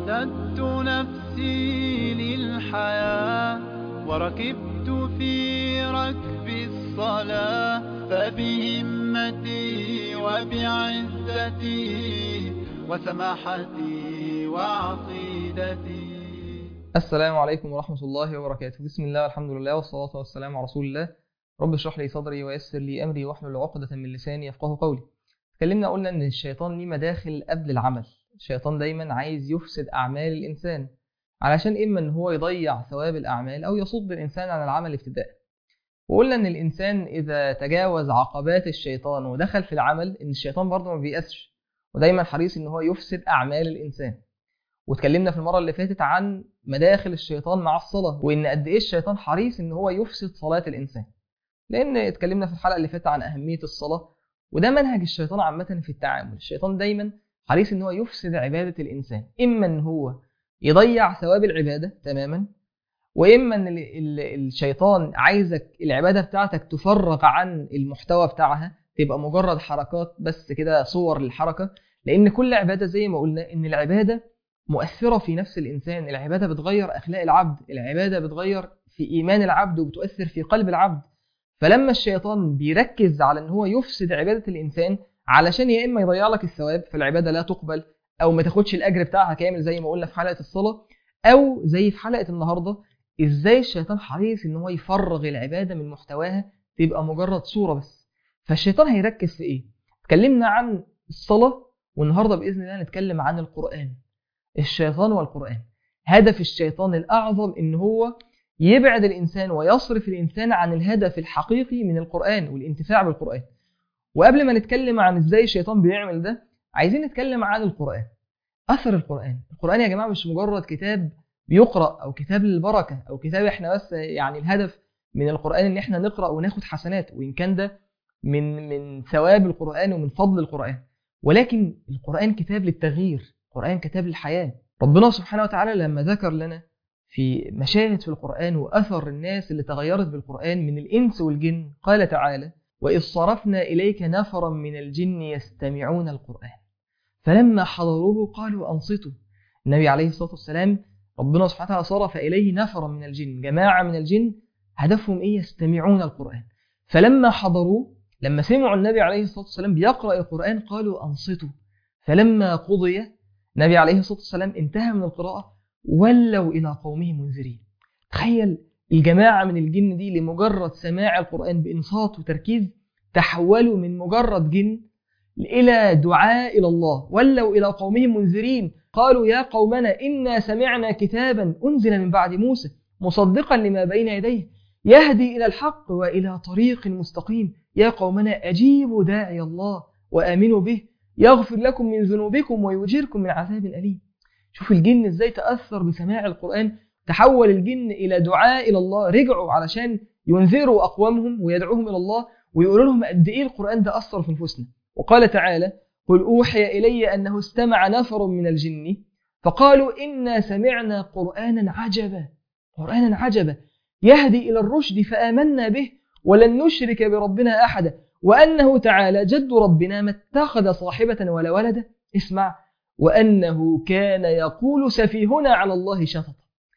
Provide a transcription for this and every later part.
أعددت نفسي للحياة وركبت في ركب الصلاة فبهمتي وبعزتي وسماحتي وعقيدتي السلام عليكم ورحمة الله وبركاته بسم الله والحمد لله والصلاة والسلام على رسول الله رب اشرح لي صدري ويسر لي أمري واحلل عقدة من لساني يفقه قولي اتكلمنا قلنا إن الشيطان ليه مداخل قبل العمل الشيطان دايما عايز يفسد أعمال الإنسان علشان إما إن هو يضيع ثواب الأعمال أو يصد الإنسان عن العمل ابتداء وقلنا إن الإنسان إذا تجاوز عقبات الشيطان ودخل في العمل إن الشيطان برضه ما بيأسش ودايما حريص إن هو يفسد أعمال الإنسان واتكلمنا في المرة اللي فاتت عن مداخل الشيطان مع الصلاة وإن قد إيه الشيطان حريص إن هو يفسد صلاة الإنسان لأن اتكلمنا في الحلقة اللي فاتت عن أهمية الصلاة وده منهج الشيطان عامة في التعامل الشيطان دايما حريص إن هو يفسد عبادة الإنسان إما إن هو يضيع ثواب العبادة تماما وإما إن ال- ال- الشيطان عايزك العبادة بتاعتك تفرغ عن المحتوى بتاعها تبقى مجرد حركات بس كده صور للحركة لأن كل عبادة زي ما قلنا إن العبادة مؤثرة في نفس الإنسان العبادة بتغير أخلاق العبد العبادة بتغير في إيمان العبد وبتؤثر في قلب العبد فلما الشيطان بيركز على ان هو يفسد عباده الانسان علشان يا اما يضيع لك الثواب فالعباده لا تقبل او ما تاخدش الاجر بتاعها كامل زي ما قلنا في حلقه الصلاه او زي في حلقه النهارده ازاي الشيطان حريص ان هو يفرغ العباده من محتواها تبقى مجرد صوره بس فالشيطان هيركز في ايه اتكلمنا عن الصلاه والنهارده باذن الله نتكلم عن القران الشيطان والقران هدف الشيطان الاعظم ان هو يبعد الإنسان ويصرف الإنسان عن الهدف الحقيقي من القرآن والانتفاع بالقرآن وقبل ما نتكلم عن إزاي الشيطان بيعمل ده عايزين نتكلم عن القرآن أثر القرآن القرآن يا جماعة مش مجرد كتاب بيقرأ أو كتاب للبركة أو كتاب إحنا بس يعني الهدف من القرآن إن إحنا نقرأ وناخد حسنات وإن كان ده من من ثواب القرآن ومن فضل القرآن ولكن القرآن كتاب للتغيير القرآن كتاب للحياة ربنا سبحانه وتعالى لما ذكر لنا في مشاهد في القرآن وأثر الناس اللي تغيرت بالقرآن من الإنس والجن قال تعالى وإذ صرفنا إليك نفرا من الجن يستمعون القرآن فلما حضروه قالوا أنصتوا النبي عليه الصلاة والسلام ربنا سبحانه وتعالى صرف إليه نفرا من الجن جماعة من الجن هدفهم إيه يستمعون القرآن فلما حضروه لما سمعوا النبي عليه الصلاة والسلام بيقرأ القرآن قالوا أنصتوا فلما قضي النبي عليه الصلاة والسلام انتهى من القراءة ولوا إلى قومهم منذرين تخيل الجماعة من الجن دي لمجرد سماع القرآن بإنصات وتركيز تحولوا من مجرد جن إلى دعاء إلى الله ولوا إلى قومهم منذرين قالوا يا قومنا إنا سمعنا كتابا أنزل من بعد موسى مصدقا لما بين يديه يهدي إلى الحق وإلى طريق مستقيم يا قومنا أجيبوا داعي الله وآمنوا به يغفر لكم من ذنوبكم ويجيركم من عذاب أليم شوف الجن ازاي تأثر بسماع القرآن تحول الجن إلى دعاء إلى الله رجعوا علشان ينذروا أقوامهم ويدعوهم إلى الله ويقولوا لهم قد إيه القرآن ده أثر في نفوسنا وقال تعالى قل أوحي إلي أنه استمع نفر من الجن فقالوا إنا سمعنا قرآنا عجبا قرآنا عجبا يهدي إلى الرشد فآمنا به ولن نشرك بربنا أحدا وأنه تعالى جد ربنا ما اتخذ صاحبة ولا ولدا اسمع وأنه كان يقول سفيهنا على الله شططا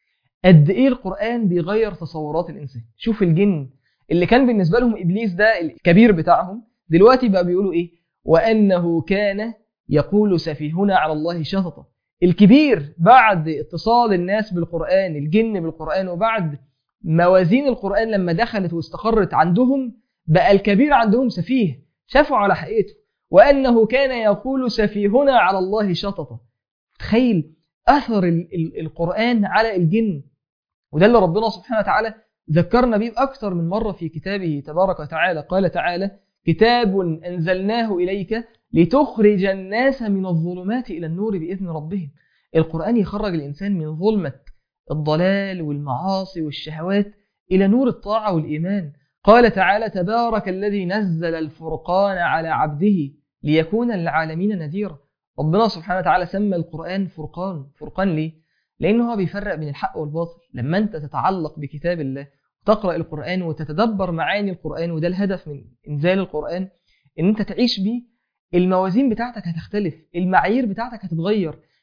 قد إيه القرآن بيغير تصورات الإنسان شوف الجن اللي كان بالنسبة لهم إبليس ده الكبير بتاعهم دلوقتي بقى بيقولوا إيه وأنه كان يقول سفيهنا على الله شططا الكبير بعد اتصال الناس بالقرآن الجن بالقرآن وبعد موازين القرآن لما دخلت واستقرت عندهم بقى الكبير عندهم سفيه شافوا على حقيقته وأنه كان يقول سفيهنا على الله شططا تخيل أثر ال- ال- القرآن على الجن وده اللي ربنا سبحانه وتعالى ذكرنا به أكثر من مرة في كتابه تبارك وتعالى قال تعالى كتاب أنزلناه إليك لتخرج الناس من الظلمات إلى النور بإذن ربهم القرآن يخرج الإنسان من ظلمة الضلال والمعاصي والشهوات إلى نور الطاعة والإيمان قال تعالى تبارك الذي نزل الفرقان على عبده ليكون للعالمين نذيرا ربنا سبحانه وتعالى سمى القرآن فرقان فرقان ليه؟ لأنه هو بيفرق بين الحق والباطل لما أنت تتعلق بكتاب الله وتقرأ القرآن وتتدبر معاني القرآن وده الهدف من إنزال القرآن إن أنت تعيش بيه الموازين بتاعتك هتختلف المعايير بتاعتك هتتغير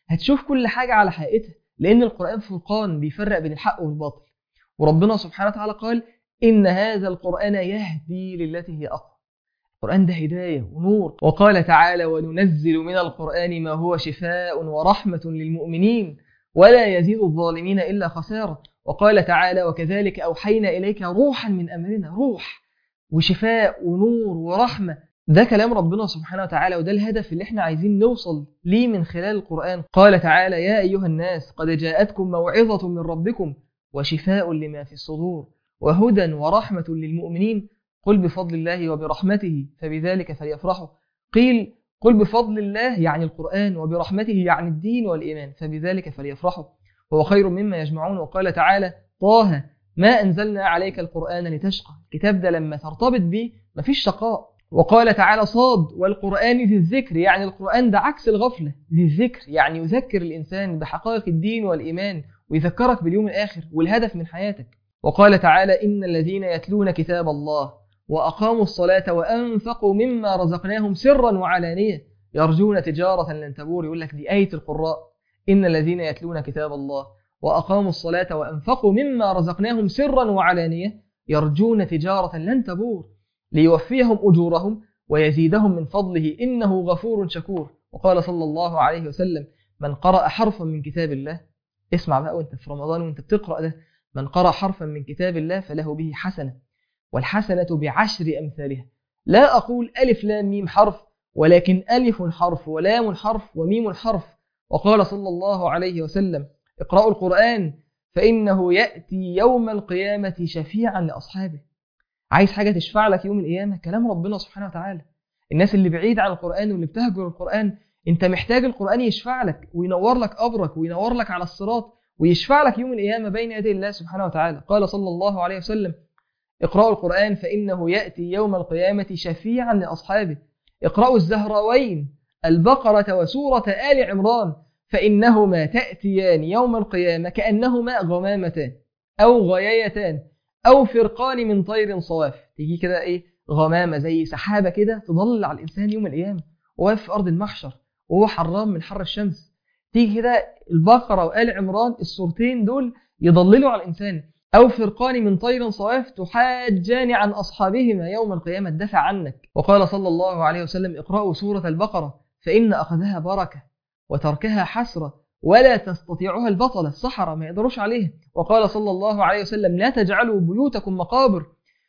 هتشوف كل حاجة على حقيقتها لأن القرآن فرقان بيفرق بين الحق والباطل وربنا سبحانه وتعالى قال إن هذا القرآن يهدي للتي هي أقوى القرآن ده هداية ونور وقال تعالى وننزل من القرآن ما هو شفاء ورحمة للمؤمنين ولا يزيد الظالمين إلا خسارة وقال تعالى وكذلك أوحينا إليك روحا من أمرنا روح وشفاء ونور ورحمة ده كلام ربنا سبحانه وتعالى وده الهدف اللي احنا عايزين نوصل ليه من خلال القرآن قال تعالى يا أيها الناس قد جاءتكم موعظة من ربكم وشفاء لما في الصدور وهدى ورحمة للمؤمنين قل بفضل الله وبرحمته فبذلك فليفرحوا قيل قل بفضل الله يعني القرآن وبرحمته يعني الدين والإيمان فبذلك فليفرحوا هو خير مما يجمعون وقال تعالى طه ما أنزلنا عليك القرآن لتشقى الكتاب ده لما ترتبط به مفيش شقاء وقال تعالى صاد والقرآن ذي الذكر يعني القرآن ده عكس الغفلة ذي الذكر يعني يذكر الإنسان بحقائق الدين والإيمان ويذكرك باليوم الآخر والهدف من حياتك وقال تعالى إن الذين يتلون كتاب الله وأقاموا الصلاة وأنفقوا مما رزقناهم سرا وعلانية يرجون تجارة لن تبور يقول لك دي آية القراء إن الذين يتلون كتاب الله وأقاموا الصلاة وأنفقوا مما رزقناهم سرا وعلانية يرجون تجارة لن تبور ليوفيهم أجورهم ويزيدهم من فضله إنه غفور شكور وقال صلى الله عليه وسلم من قرأ حرفا من كتاب الله اسمع بقى وانت في رمضان وانت بتقرأ ده من قرأ حرفا من كتاب الله فله به حسنة والحسنة بعشر أمثالها لا أقول ألف لام ميم حرف ولكن ألف حرف ولام حرف وميم حرف وقال صلى الله عليه وسلم اقرأوا القرآن فإنه يأتي يوم القيامة شفيعا لأصحابه عايز حاجة تشفع لك يوم القيامة كلام ربنا سبحانه وتعالى الناس اللي بعيد عن القرآن واللي بتهجر القرآن انت محتاج القرآن يشفع لك وينور لك قبرك وينور لك على الصراط ويشفع لك يوم القيامة بين يدي الله سبحانه وتعالى قال صلى الله عليه وسلم اقرأوا القرآن فإنه يأتي يوم القيامة شفيعا لأصحابه اقرأوا الزهراوين البقرة وسورة آل عمران فإنهما تأتيان يوم القيامة كأنهما غمامتان أو غيايتان أو فرقان من طير صواف تيجي كده إيه غمامة زي سحابة كده تضل على الإنسان يوم القيامة وواقف في أرض المحشر وهو حرام من حر الشمس تيجي كده البقرة وآل عمران الصورتين دول يضللوا على الإنسان أو فرقان من طير صواف تحاجان عن أصحابهما يوم القيامة دفع عنك وقال صلى الله عليه وسلم اقرأوا سورة البقرة فإن أخذها بركة وتركها حسرة ولا تستطيعها البطلة الصحراء ما يقدروش عليها وقال صلى الله عليه وسلم لا تجعلوا بيوتكم مقابر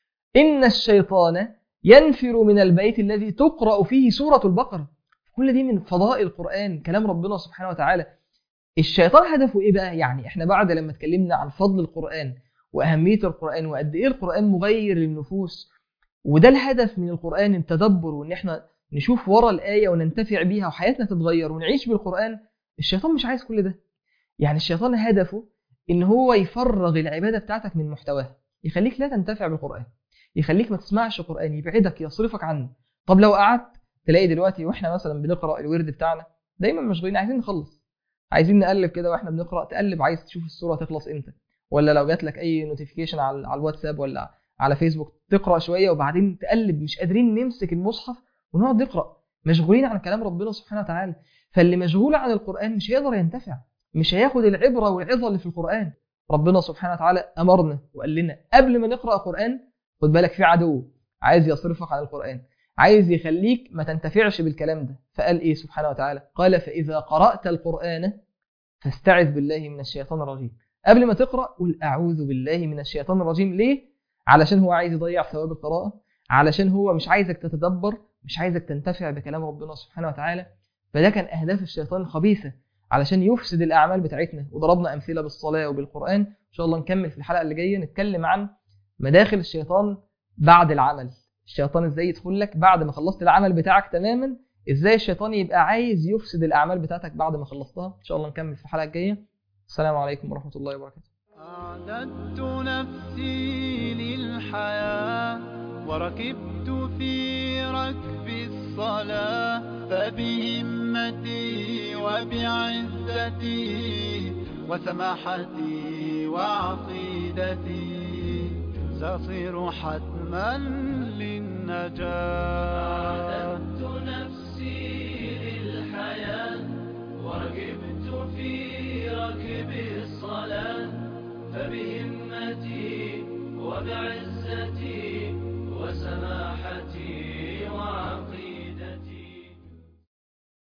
إن الشيطان ينفر من البيت الذي تقرأ فيه سورة البقرة كل دي من فضائل القرآن كلام ربنا سبحانه وتعالى الشيطان هدفه إيه بقى يعني إحنا بعد لما اتكلمنا عن فضل القرآن وأهمية القرآن وقد إيه القرآن مغير للنفوس وده الهدف من القرآن التدبر وإن إحنا نشوف ورا الآية وننتفع بيها وحياتنا تتغير ونعيش بالقرآن الشيطان مش عايز كل ده يعني الشيطان هدفه إن هو يفرغ العبادة بتاعتك من محتواها يخليك لا تنتفع بالقرآن يخليك ما تسمعش قرآن يبعدك يصرفك عنه طب لو قعدت تلاقي دلوقتي واحنا مثلا بنقرأ الورد بتاعنا دايما مشغولين عايزين نخلص عايزين نقلب كده واحنا بنقرأ تقلب عايز تشوف الصورة تخلص امتى ولا لو جات لك اي نوتيفيكيشن على على الواتساب ولا على فيسبوك تقرا شويه وبعدين تقلب مش قادرين نمسك المصحف ونقعد نقرا مشغولين عن كلام ربنا سبحانه وتعالى فاللي مشغول عن القران مش هيقدر ينتفع مش هياخد العبره والعظه اللي في القران ربنا سبحانه وتعالى امرنا وقال لنا قبل ما نقرا قران خد بالك في عدو عايز يصرفك عن القران عايز يخليك ما تنتفعش بالكلام ده فقال ايه سبحانه وتعالى قال فاذا قرات القران فاستعذ بالله من الشيطان الرجيم قبل ما تقرا قل اعوذ بالله من الشيطان الرجيم ليه علشان هو عايز يضيع ثواب القراءه علشان هو مش عايزك تتدبر مش عايزك تنتفع بكلام ربنا سبحانه وتعالى فده كان اهداف الشيطان الخبيثه علشان يفسد الاعمال بتاعتنا وضربنا امثله بالصلاه وبالقران ان شاء الله نكمل في الحلقه اللي جايه نتكلم عن مداخل الشيطان بعد العمل الشيطان ازاي يدخل لك بعد ما خلصت العمل بتاعك تماما ازاي الشيطان يبقى عايز يفسد الاعمال بتاعتك بعد ما خلصتها ان شاء الله نكمل في الحلقه الجايه السلام عليكم ورحمه الله وبركاته أعددت نفسي للحياة وركبت في ركب الصلاة فبهمتي وبعزتي وسماحتي وعقيدتي سأصير حتما للنجاة أعددت نفسي للحياة وركبت بعزتي وسماحتي